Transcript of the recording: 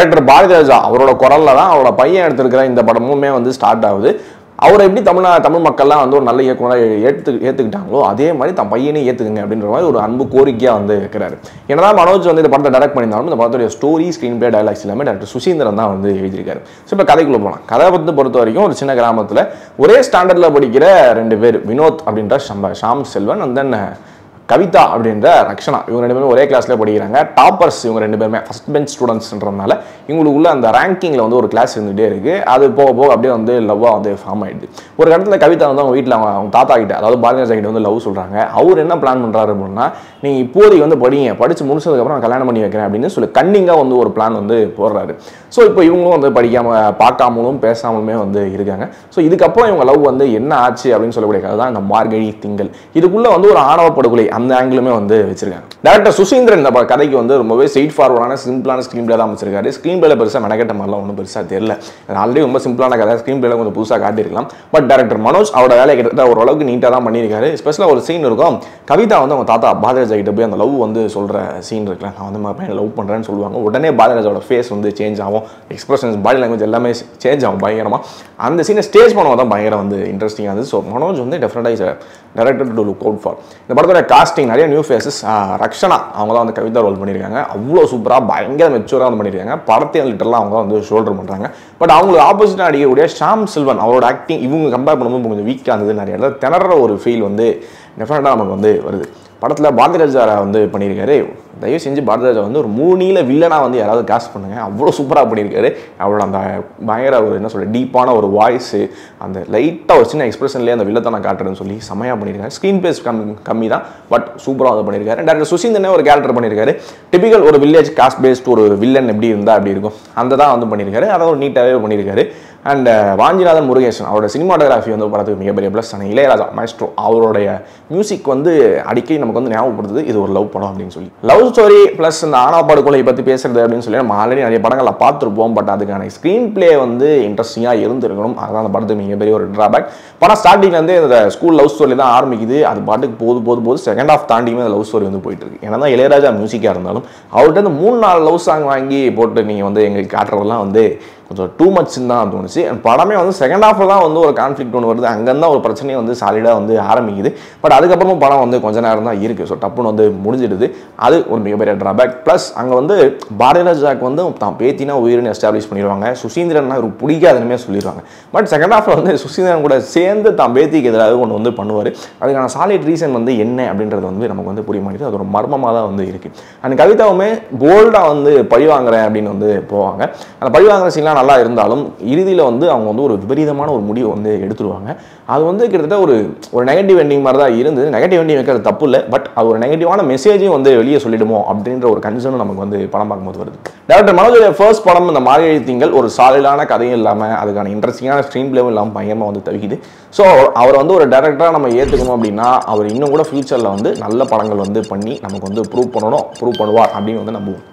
director Bharathiraja அவரோட குரல்ல தான் அவரோட பையன் எடுத்திருக்கிற இந்த படமுமே வந்து ஸ்டார்ட் ஆகுது அவரை எப்படி தமிழ்நா தமிழ் மக்கள்லாம் வந்து ஒரு நல்ல இயக்குனராக ஏற்று ஏற்றுக்கிட்டாங்களோ அதே மாதிரி தன் பையனையும் ஏற்றுக்குங்க அப்படின்ற மாதிரி ஒரு அன்பு கோரிக்கையாக வந்து இருக்கிறாரு என்னதான் மனோஜ் வந்து இந்த படத்தை டைரக்ட் பண்ணியிருந்தாலும் இந்த படத்துடைய ஸ்டோரி ஸ்க்ரீன் பிளே டைலாக்ஸ் எல்லாமே டேரக்டர் சுசீந்திரன் தான் வந்து எழுதியிருக்காரு ஸோ இப்போ கதைக்குள்ளே போகலாம் கதை பற்றி பொறுத்த வரைக்கும் ஒரு சின்ன கிராமத்தில் ஒரே ஸ்டாண்டர்டில் படிக்கிற ரெண்டு பேர் வினோத் அப்படின்ற ஷம்ப ஷாம் செல்வன் அண்ட் தென் கவிதா அப்படின்ற ரக்ஷனா இவங்க ரெண்டு பேரும் ஒரே கிளாஸ்ல படிக்கிறாங்க டாப்பர்ஸ் இவங்க ரெண்டு பேருமே ஃபர்ஸ்ட் பெஞ்ச் ஸ்டூடெண்ட்ஸ்ன்றதுனால இவங்களுக்குள்ள அந்த ரேங்கிங்கில் வந்து ஒரு கிளாஸ் இருந்துகிட்டே இருக்கு அது போக போக அப்படியே வந்து லவ்வாக வந்து ஃபார்ம் ஆயிடுது ஒரு இடத்துல கவிதா வந்து அவங்க வீட்டில் அவங்க அவங்க தாத்தா கிட்ட அதாவது பாரதிராஜா கிட்ட வந்து லவ் சொல்றாங்க அவர் என்ன பிளான் பண்றாரு அப்படின்னா நீங்க இப்போதைக்கு வந்து படிங்க படிச்சு முடிச்சதுக்கப்புறம் நான் கல்யாணம் பண்ணி வைக்கிறேன் அப்படின்னு சொல்லி கன்னிங்காக வந்து ஒரு பிளான் வந்து போடுறாரு ஸோ இப்போ இவங்களும் வந்து படிக்காம பார்க்காமலும் பேசாமலுமே வந்து இருக்காங்க ஸோ இதுக்கப்புறம் இவங்க லவ் வந்து என்ன ஆச்சு அப்படின்னு சொல்லக்கூடிய கதை தான் இந்த மார்கழி திங்கள் இதுக்குள்ள வந்து ஒரு ஆணவ படுகொலை அந்த ஆங்கிளுமே வந்து வச்சிருக்காங்க டேரக்டர் சுசீந்திரன் இந்த ப- கதைக்கு வந்து ரொம்பவே ஸ்ட்ரெயிட் ஃபார்வர்டான சிம்பிளான ஸ்க்ரீன் பிளே தான் அமைச்சிருக்காரு ஸ்க்ரீன் பிளேல பெருசாக மெனக்கெட்ட மாதிரிலாம் ஒன்றும் பெருசாக தெரியல ஆல்ரெடி ரொம்ப சிம்பிளான கதை ஸ்க்ரீன் பிளேல கொஞ்சம் புதுசாக காட்டியிருக்கலாம் பட் டேரக்டர் மனோஜ் அவரோட வேலையை கிட்டத்தட்ட ஓரளவுக்கு நீட்டாக தான் பண்ணியிருக்காரு ஸ்பெஷலாக ஒரு சீன் இருக்கும் கவிதா வந்து அவங்க தாத்தா பாரதிராஜா கிட்ட போய் அந்த லவ் வந்து சொல்கிற சீன் இருக்குல்ல நான் வந்து பையன் லவ் பண்ணுறேன்னு சொல்லுவாங்க உடனே பாரதிராஜாவோட ஃபேஸ் வந்து சேஞ்ச் ஆகும் எக்ஸ்பிரஷன்ஸ் பாடி லாங்குவேஜ் எல்லாமே சேஞ்ச் ஆகும் பயங்கரமாக அந்த சீனை ஸ்டேஜ் பண்ணுவோம் தான் பயங்கரம் வந்து இன்ட்ரெஸ்டிங்காக இருந்தது ஸோ மனோஜ் வந்து டெஃபினட்டாக is director to look out for இந்த படத்தோட காஸ்டிங் நிறைய நியூ ஃபேஸஸ் ரக்ஷனா அவங்க தான் வந்து கவிதா ரோல் பண்ணியிருக்காங்க அவ்வளோ சூப்பராக பயங்கர மெச்சூராக வந்து பண்ணியிருக்காங்க படத்தையும் லிட்டரலாக அவங்க வந்து ஷோல்டர் பண்ணுறாங்க பட் அவங்களுக்கு ஆப்போசிட்டாக அடிக்கக்கூடிய ஷாம் சில்வன் அவரோட ஆக்டிங் இவங்க கம்பேர் பண்ணும்போது கொஞ்சம் வீக்காக இருந்தது நிறைய இடத்துல திணற ஒரு ஃபீல் வந்து டெஃபினட்டாக நமக்கு வந்து வருது படத்தில் பாரதிராஜா வந்து பண்ணியிருக்காரு தயவு செஞ்சு பாரதிராஜா வந்து ஒரு மூணியில் வில்லனாக வந்து யாராவது காஸ்ட் பண்ணுங்க அவ்வளோ சூப்பராக பண்ணியிருக்காரு அவரோட அந்த பயங்கர ஒரு என்ன சொல்ற டீப்பான ஒரு வாய்ஸு அந்த லைட்டாக ஒரு சின்ன எக்ஸ்பிரஷன்லேயே அந்த வில்லத்தை நான் காட்டுறேன்னு சொல்லி செமையாக பண்ணியிருக்காரு ஸ்க்ரீன் பேஸ் கம் கம்மி தான் பட் சூப்பராக வந்து பண்ணியிருக்காரு டேரக்டர் சுசீந்தனே ஒரு கேரக்டர் பண்ணியிருக்காரு டிபிக்கல் ஒரு வில்லேஜ் காஸ்ட் பேஸ்ட் ஒரு வில்லன் எப்படி இருந்தால் அப்படி இருக்கும் அந்த தான் வந்து பண்ணியிருக்காரு அதை ஒரு நீட்டாகவே பண்ணியிருக்காரு அண்ட் வாஞ்சிநாதன் முருகேசன் அவரோட சினிமாட்டோகிராஃபி வந்து படத்துக்கு மிகப்பெரிய ப்ளஸ் ஆனால் இளையராஜா மைஸ்ட்ரோ அவருடைய மியூசிக் வந்து அடிக்கடி நமக்கு வந்து ஞாபகப்படுத்துது இது ஒரு லவ் படம் அப்படின்னு சொல்லி லவ் ஸ்டோரி ப்ளஸ் இந்த ஆணவ படுகொலை பற்றி பேசுறது அப்படின்னு சொல்லி நம்ம ஆல்ரெடி நிறைய படங்களை பார்த்துருப்போம் பட் அதுக்கான ஸ்க்ரீன் ப்ளே வந்து இன்ட்ரெஸ்டிங்காக இருந்திருக்கணும் அதுதான் அந்த படத்துக்கு மிகப்பெரிய ஒரு ட்ராபேக் படம் ஸ்டார்டிங்லேருந்து இந்த ஸ்கூல் லவ் ஸ்டோரி தான் ஆரம்பிக்குது அது பாட்டுக்கு போது போது போது செகண்ட் ஆஃப் தாண்டியுமே அந்த லவ் ஸ்டோரி வந்து போயிட்டு இருக்கு ஏன்னா தான் இளையராஜா மியூசிக்காக இருந்தாலும் அவர்கிட்ட இந்த மூணு நாலு லவ் சாங் வாங்கி போட்டு நீங்கள் வந்து எங்களுக்கு காட்டுறதெல்லாம் வந்து கொஞ்சம் டூ மச்னு தான் தோணுச்சு And படமே வந்து செகண்ட் ஹாஃபில் தான் வந்து ஒரு கான்ஃப்ளிக்ட் ஒன்று வருது அங்கேருந்து ஒரு பிரச்சனையே வந்து சாலிடாக வந்து ஆரம்பிக்குது பட் அதுக்கப்புறமும் படம் வந்து கொஞ்ச நேரம் தான் இருக்குது ஸோ டப்புன்னு வந்து முடிஞ்சிடுது அது ஒரு மிகப்பெரிய ட்ராபேக் ப்ளஸ் அங்கே வந்து பாரதிராஜாக்கு வந்து தான் பேத்தினா உயிர்னு எஸ்டாப்ளிஷ் பண்ணிடுவாங்க சுசீந்திரன் ஒரு பிடிக்காதுன்னு சொல்லிடுவாங்க பட் செகண்ட் ஹாஃபில் வந்து சுசீந்திரன் கூட சேர்ந்து தான் பேத்திக்கு எதிராக ஒன்று வந்து பண்ணுவார் அதுக்கான சாலிட் ரீசன் வந்து என்ன அப்படின்றது வந்து நமக்கு வந்து புரிய மாட்டேங்குது அது ஒரு மர்மமாக தான் வந்து இருக்குது அண்ட் கவிதாவுமே போல்டாக வந்து பழி வாங்குறேன் அப்படின்னு வந்து போவாங்க அந்த பழி வாங்குற சீன்லாம் நல்லா இருந்தாலும் இறுதியில் வந்து அவங்க வந்து ஒரு விபரீதமான ஒரு முடிவை வந்து எடுத்துருவாங்க அது வந்து கிட்டத்தட்ட ஒரு ஒரு நெகட்டிவ் எண்டிங் மாதிரி தான் இருந்தது நெகட்டிவ் எண்டிங் வைக்கிறது தப்பு இல்லை பட் அது ஒரு நெகட்டிவான மெசேஜையும் வந்து வெளியே சொல்லிடுமோ அப்படின்ற ஒரு கன்சர்னும் நமக்கு வந்து படம் பார்க்கும்போது வருது டேரக்டர் மனோஜோட ஃபர்ஸ்ட் படம் இந்த மார்கழி திங்கள் ஒரு சாலிடான கதையும் இல்லாமல் அதுக்கான இன்ட்ரெஸ்டிங்கான ஸ்க்ரீன் பிளேவும் இல்லாமல் பயங்கரமாக வந்து தவிக்குது ஸோ அவர் வந்து ஒரு டேரக்டராக நம்ம ஏற்றுக்கணும் அப்படின்னா அவர் இன்னும் கூட ஃபியூச்சரில் வந்து நல்ல படங்கள் வந்து பண்ணி நமக்கு வந்து ப்ரூவ் பண்ணணும் ப்ரூவ் பண்ணுவார் அப்படின்னு வந்து நம்புவோம்